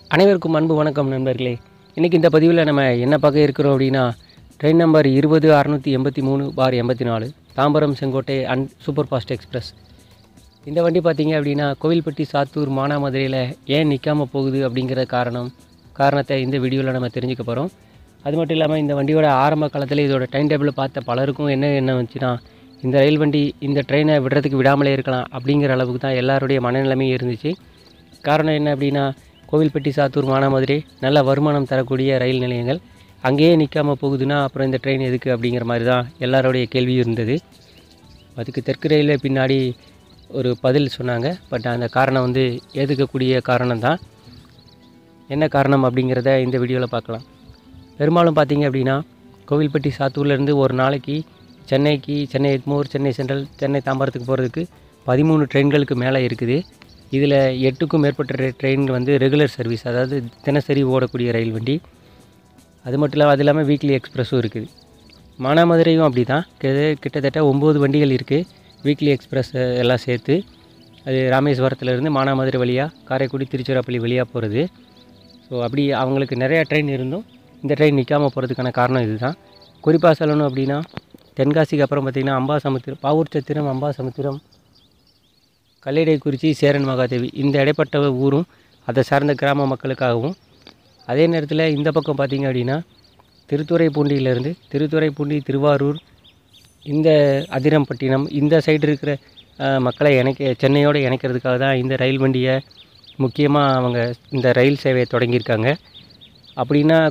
அனைவருக்கும் அன்பு வணக்கம் நண்பர்களே இன்றைக்கி இந்த பதிவில் நம்ம என்ன பார்க்க இருக்கிறோம் அப்படின்னா ட்ரெயின் நம்பர் இருபது அறநூற்றி எண்பத்தி மூணு பார் எண்பத்தி நாலு தாம்பரம் செங்கோட்டை அன் சூப்பர் ஃபாஸ்ட் எக்ஸ்பிரஸ் இந்த வண்டி பார்த்தீங்க அப்படின்னா கோவில்பட்டி சாத்தூர் மானாமதுரையில் ஏன் நிற்காம போகுது அப்படிங்கிற காரணம் காரணத்தை இந்த வீடியோவில் நம்ம தெரிஞ்சுக்க போகிறோம் அது மட்டும் இல்லாமல் இந்த வண்டியோட ஆரம்ப காலத்தில் இதோட டைம் டேபிளை பார்த்த பலருக்கும் என்ன என்ன வந்துச்சுன்னா இந்த ரயில் வண்டி இந்த ட்ரெயினை விடுறதுக்கு விடாமலே இருக்கலாம் அப்படிங்கிற அளவுக்கு தான் எல்லாருடைய மனநிலைமையும் இருந்துச்சு காரணம் என்ன அப்படின்னா கோவில்பட்டி சாத்தூர் மானாமதுரை நல்ல வருமானம் தரக்கூடிய ரயில் நிலையங்கள் அங்கேயே நிற்காம போகுதுன்னா அப்புறம் இந்த ட்ரெயின் எதுக்கு அப்படிங்கிற மாதிரி தான் எல்லாருடைய கேள்வியும் இருந்தது அதுக்கு தெற்கு ரயில்வே பின்னாடி ஒரு பதில் சொன்னாங்க பட் அந்த காரணம் வந்து ஏற்றுக்கக்கூடிய காரணம் தான் என்ன காரணம் அப்படிங்கிறத இந்த வீடியோவில் பார்க்கலாம் பெரும்பாலும் பார்த்தீங்க அப்படின்னா கோவில்பட்டி சாத்தூர்லேருந்து ஒரு நாளைக்கு சென்னைக்கு சென்னை எட்மூர் சென்னை சென்ட்ரல் சென்னை தாம்பரத்துக்கு போகிறதுக்கு பதிமூணு ட்ரெயின்களுக்கு மேலே இருக்குது இதில் எட்டுக்கும் மேற்பட்ட ரெ- ட்ரெயின் வந்து ரெகுலர் சர்வீஸ் அதாவது தினசரி ஓடக்கூடிய ரயில் வண்டி அது மட்டும் இல்லாமல் அது இல்லாமல் வீக்லி எக்ஸ்பிரஸும் இருக்குது மானாமதுரையும் அப்படி தான் கிட்டத்தட்ட ஒம்பது வண்டிகள் இருக்குது வீக்லி எக்ஸ்பிரஸ் அஹ், எல்லாம் சேர்த்து அது ராமேஸ்வரத்துலேருந்து மானாமதுரை வழியாக காரைக்குடி திருச்சிராப்பள்ளி வழியாக போகிறது ஸோ அப்படி அவங்களுக்கு நிறையா ட்ரெயின் இருந்தும் இந்த ட்ரெயின் நிற்காம போகிறதுக்கான காரணம் இதுதான் குறிப்பாக சொல்லணும் அப்படின்னா தென்காசிக்கு அப்புறம் பார்த்திங்கன்னா அம்பாசமுத்திரம் பாவூர் சத்திரம் அம்பாசமுத்திரம் கல்லிடைக்குறிச்சி சேரன் மகாதேவி இந்த இடைப்பட்ட ஊரும் அதை சார்ந்த கிராம மக்களுக்காகவும் அதே நேரத்தில் இந்த பக்கம் பார்த்திங்க அப்படின்னா திருத்துறைப்பூண்டியிலேருந்து திருத்துறைப்பூண்டி திருவாரூர் இந்த அதிரம்பட்டினம் இந்த சைடு இருக்கிற அஹ், மக்களை இணைக்க சென்னையோடு இணைக்கிறதுக்காக தான் இந்த ரயில் வண்டியை முக்கியமாக அவங்க இந்த ரயில் சேவையை தொடங்கியிருக்காங்க அப்படின்னா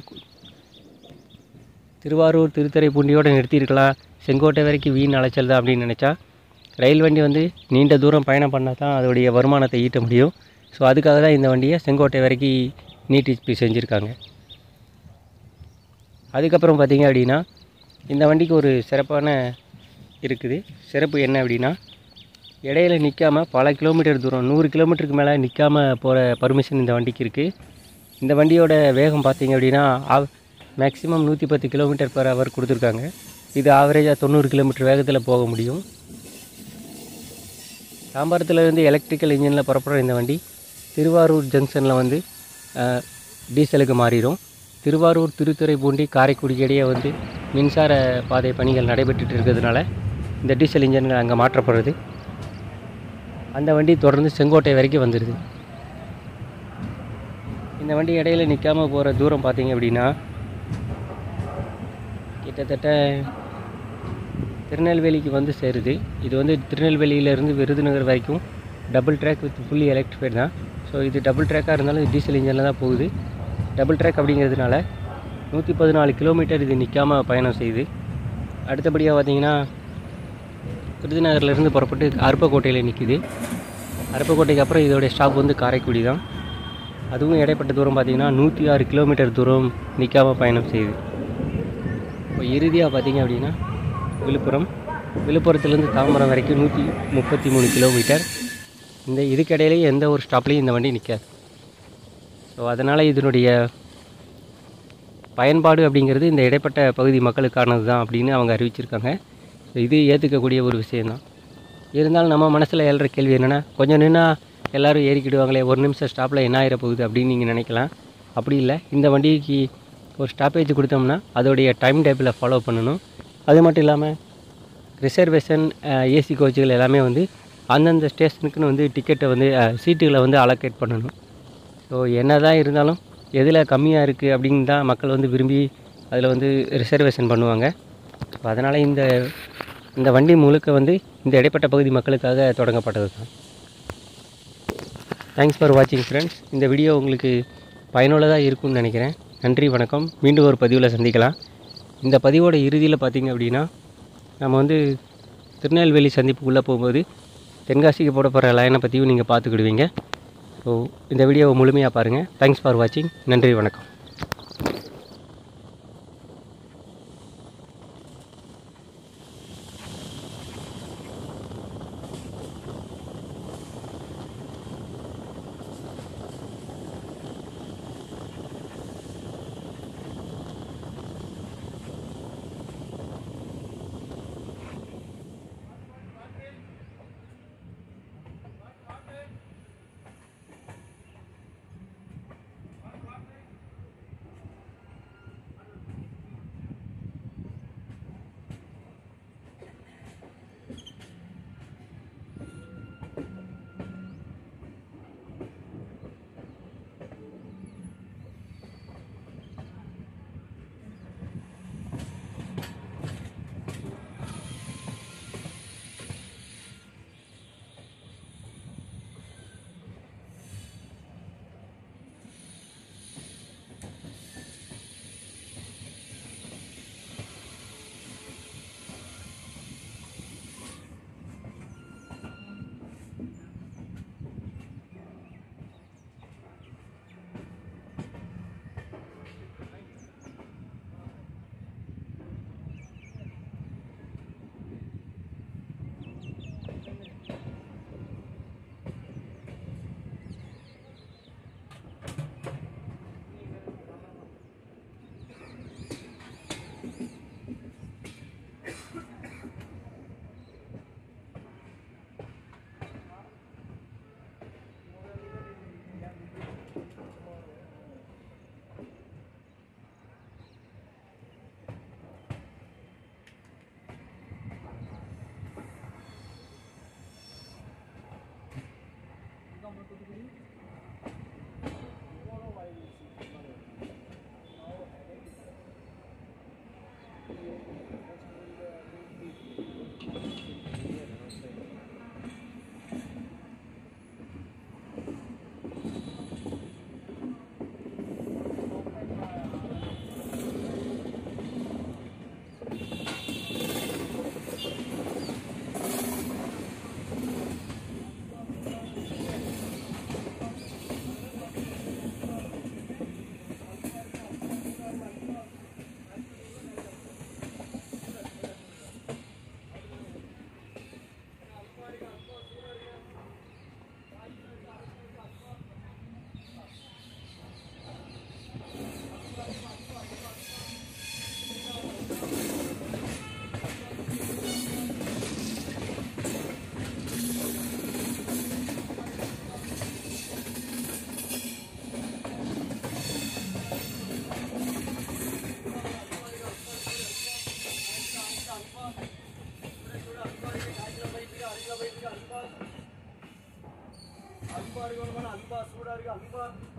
திருவாரூர் திருத்துறைப்பூண்டியோடு நிறுத்தியிருக்கலாம் செங்கோட்டை வரைக்கும் வீண் அலைச்சல் தான் அப்படின்னு நினச்சா ரயில் வண்டி வந்து நீண்ட தூரம் பயணம் பண்ணால் தான் அதோடைய வருமானத்தை ஈட்ட முடியும் ஸோ அதுக்காக தான் இந்த வண்டியை செங்கோட்டை வரைக்கும் நீட்டிப்பு செஞ்சுருக்காங்க அதுக்கப்புறம் பார்த்தீங்க அப்படின்னா இந்த வண்டிக்கு ஒரு சிறப்பான இருக்குது சிறப்பு என்ன அப்படின்னா இடையில நிற்காம பல கிலோமீட்டர் தூரம் நூறு கிலோமீட்டருக்கு மேலே நிற்காம போகிற பர்மிஷன் இந்த வண்டிக்கு இருக்குது இந்த வண்டியோட வேகம் பார்த்தீங்க அப்படின்னா மேக்ஸிமம் நூற்றி பத்து கிலோமீட்டர் பர் ஹவர் கொடுத்துருக்காங்க இது ஆவரேஜாக தொண்ணூறு கிலோமீட்டர் வேகத்தில் போக முடியும் தாம்பரத்துல இருந்து எலக்ட்ரிக்கல் இன்ஜினில் புறப்படுற இந்த வண்டி திருவாரூர் ஜங்ஷனில் வந்து அஹ், டீசலுக்கு மாறிடும் திருவாரூர் திருத்துறைப்பூண்டி காரைக்குடி இடையே வந்து மின்சார பாதை பணிகள் நடைபெற்றுட்டு இருக்கிறதுனால இந்த டீசல் இன்ஜின்கள் அங்கே மாற்றப்படுறது அந்த வண்டி தொடர்ந்து செங்கோட்டை வரைக்கும் வந்துடுது இந்த வண்டி இடையில நிற்காம போகிற தூரம் பார்த்தீங்க அப்படின்னா கிட்டத்தட்ட திருநெல்வேலிக்கு வந்து சேருது இது வந்து திருநெல்வேலியிலேருந்து விருதுநகர் வரைக்கும் double track with fully electrified தான் ஸோ இது டபுள் ட்ராக்காக இருந்தாலும் இது டீசல் இன்ஜினில் தான் போகுது டபுள் ட்ராக் அப்படிங்கிறதுனால நூற்றி பதினாலு கிலோமீட்டர் இது நிற்காம பயணம் செய்யுது அடுத்தபடியாக பார்த்தீங்கன்னா விருதுநகர்லேருந்து புறப்பட்டு அருப்பக்கோட்டையில் நிற்கிது அருப்பக்கோட்டைக்கு அப்புறம் இதோடைய ஸ்டாப் வந்து காரைக்குடி தான் அதுவும் இடைப்பட்ட தூரம் பார்த்தீங்கன்னா நூற்றி ஆறு கிலோமீட்டர் தூரம் நிற்காம பயணம் செய்யுது இப்போ இறுதியாக பார்த்தீங்க அப்படின்னா விழுப்புரம் விழுப்புரத்துலேருந்து தாம்பரம் வரைக்கும் நூற்றி முப்பத்தி மூணு கிலோமீட்டர் இந்த இதுக்கிடையிலேயே எந்த ஒரு ஸ்டாப்லேயும் இந்த வண்டி நிற்காது ஸோ அதனால் இதனுடைய பயன்பாடு அப்படிங்கிறது இந்த இடைப்பட்ட பகுதி மக்களுக்கானது தான் அப்படின்னு அவங்க அறிவிச்சிருக்காங்க ஸோ இது ஏற்றுக்கக்கூடிய ஒரு விஷயந்தான் இருந்தாலும் நம்ம மனசில் எழுற கேள்வி என்னென்னா கொஞ்சம் நின்னா எல்லோரும் ஏறிக்கிடுவாங்களே ஒரு நிமிஷம் ஸ்டாப்பில் என்ன ஆயிர போகுது அப்படின்னு நீங்கள் நினைக்கலாம் அப்படி இல்லை இந்த வண்டிக்கு ஒரு ஸ்டாப்பேஜ் கொடுத்தோம்னா அதோடைய டைம் டேபிளை ஃபாலோ பண்ணணும் அது மட்டும் இல்லாமல் ரிசர்வேஷன் ஏசி கோச்சுகள் எல்லாமே வந்து அந்தந்த ஸ்டேஷனுக்குன்னு வந்து டிக்கெட்டை வந்து சீட்டுகளை வந்து அலோகேட் பண்ணணும் ஸோ என்ன தான் இருந்தாலும் எதில் கம்மியாக இருக்குது அப்படின்னு தான் மக்கள் வந்து விரும்பி அதில் வந்து ரிசர்வேஷன் பண்ணுவாங்க ஸோ அதனால் இந்த இந்த வண்டி முழுக்க வந்து இந்த இடைப்பட்ட பகுதி மக்களுக்காக தொடங்கப்பட்டது தான் தேங்க்ஸ் ஃபார் வாட்சிங் ஃப்ரெண்ட்ஸ் இந்த வீடியோ உங்களுக்கு பயனுள்ளதாக இருக்கும்னு நினைக்கிறேன் நன்றி வணக்கம் மீண்டும் ஒரு பதிவில் சந்திக்கலாம் இந்த பதிவோட இறுதியில் பார்த்தீங்க அப்படின்னா நம்ம வந்து திருநெல்வேலி சந்திப்புக்குள்ளே போகும்போது தென்காசிக்கு போட போகிற லைனை பற்றியும் நீங்கள் பார்த்துக்கிடுவீங்க ஸோ இந்த வீடியோவை முழுமையாக பாருங்கள் தேங்க்ஸ் ஃபார் வாட்சிங் நன்றி வணக்கம் அன்பா இருக்கணும் அன்பா சூடா இருக்கு அன்பா